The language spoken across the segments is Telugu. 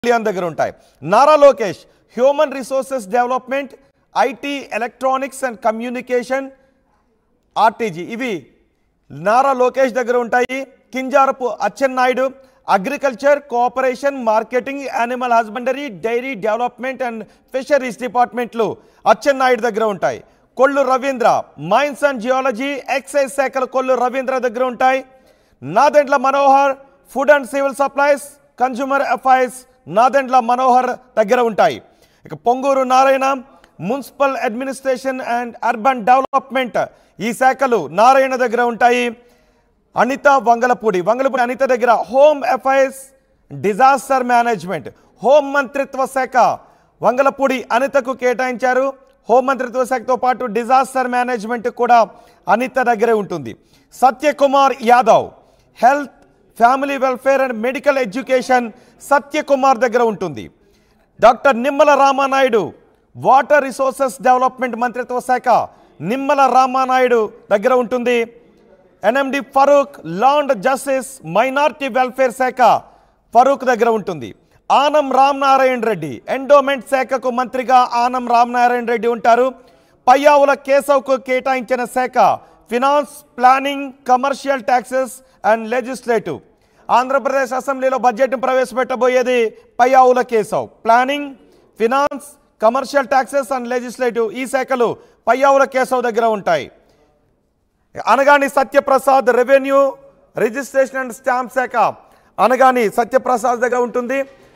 కళ్యాణ్ దగ్గర ఉంటాయి Nara Lokesh human resources development IT electronics and communication RTG ఇవి నారా లోకేష్ దగ్గర ఉంటాయి Kinjarapu Atchannaidu agriculture cooperation marketing animal husbandry dairy development and fisheries డిపార్ట్మెంట్లు అచ్చెన్నాయుడు దగ్గర ఉంటాయి Kollu Ravindra mines and geology excise శాఖలు కొల్లు రవీంద్ర దగ్గర ఉంటాయి Nadendla Manohar food and civil supplies consumer affairs Nadendla Manohar దగ్గర ఉంటాయి ఇక Ponguru Narayana municipal administration and urban development ఈ శాఖలు నారాయణ దగ్గర ఉంటాయి అనిత వంగలపూడి వంగలపూడి అనిత దగ్గర home affairs disaster management home మంత్రిత్వ శాఖ వంగలపూడి అనితకు కేటాయించారు హోం మంత్రిత్వ శాఖతో పాటు డిజాస్టర్ మేనేజ్మెంట్ కూడా అనిత దగ్గరే ఉంటుంది Satyakumar Yadav health family welfare and medical education Satyakumar దగ్గర ఉంటుంది doctor Nimmala Ramanaidu water resources development మంత్రిత్వ శాఖ నిమ్మల రామానాయుడు దగ్గర ఉంటుంది NMD Farooq law and justice minority welfare శాఖ ఫరూక్ దగ్గర ఉంటుంది ఆనం రామనారాయణ రెడ్డి ఎండోమెంట్ శాఖకు మంత్రిగా ఆనం రామనారాయణ రెడ్డి ఉంటారు పయ్యావుల కేశవ్కు కేటాయించిన శాఖ finance planning commercial taxes and legislative Andhra Pradesh అసెంబ్లీలో బడ్జెట్ను ప్రవేశపెట్టబోయేది Payyavula Keshav planning finance commercial taxes and legislative ఈ శాఖలు పయ్యావుల కేశవ్ దగ్గర ఉంటాయి అనగాని Satyaprasad revenue registration and stamp శాఖ అనగాని సత్యప్రసాద్ దగ్గర ఉంటుంది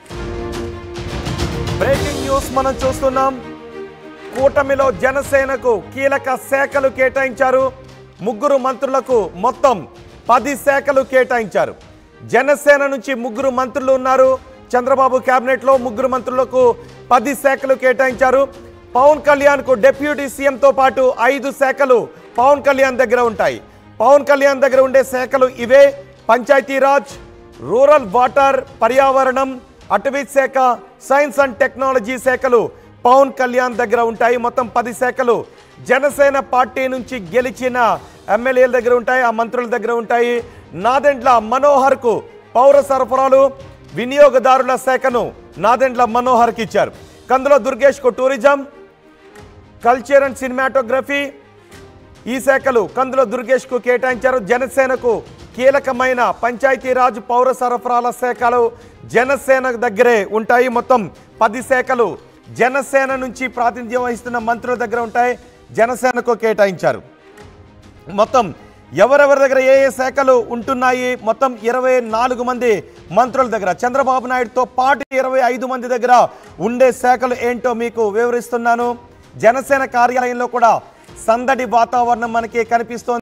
బ్రేకింగ్ న్యూస్ మనం చూస్తున్నాం కూటమిలో జనసేనకు కీలక శాఖలు కేటాయించారు ముగ్గురు మంత్రులకు మొత్తం పది శాఖలు కేటాయించారు జనసేన నుంచి ముగ్గురు మంత్రులు ఉన్నారు చంద్రబాబు కేబినెట్లో ముగ్గురు మంత్రులకు పది శాఖలు కేటాయించారు పవన్ కళ్యాణ్కు డిప్యూటీ సీఎంతో పాటు ఐదు శాఖలు పవన్ కళ్యాణ్ దగ్గర ఉంటాయి పవన్ కళ్యాణ్ దగ్గర ఉండే శాఖలు ఇవే పంచాయతీరాజ్ రూరల్ వాటర్ పర్యావరణం అటవీ శాఖ సైన్స్ అండ్ టెక్నాలజీ శాఖలు పవన్ కళ్యాణ్ దగ్గర ఉంటాయి మొత్తం పది శాఖలు జనసేన పార్టీ నుంచి గెలిచిన ఎమ్మెల్యేల దగ్గర ఉంటాయి ఆ మంత్రుల దగ్గర ఉంటాయి నాదెండ్ల మనోహర్కు పౌర సరఫరాలు వినియోగదారుల శాఖను నాదెండ్ల మనోహర్కి ఇచ్చారు కందులో దుర్గేష్కు టూరిజం కల్చర్ అండ్ సినిమాటోగ్రఫీ ఈ శాఖలు కందుల దుర్గేష్కు కేటాయించారు జనసేనకు కీలకమైన పంచాయతీరాజ్ పౌర సరఫరాల శాఖలు జనసేన దగ్గరే ఉంటాయి మొత్తం పది శాఖలు జనసేన నుంచి ప్రాతినిధ్యం వహిస్తున్న మంత్రుల దగ్గర ఉంటాయి జనసేనకు కేటాయించారు మొత్తం ఎవరెవరి దగ్గర ఏ ఏ శాఖలు ఉంటున్నాయి మొత్తం ఇరవై నాలుగు మంది మంత్రుల దగ్గర చంద్రబాబు నాయుడుతో పాటు ఇరవై ఐదు మంది దగ్గర ఉండే శాఖలు ఏంటో మీకు వివరిస్తున్నాను జనసేన కార్యాలయంలో కూడా సందడి వాతావరణం మనకి కనిపిస్తోంది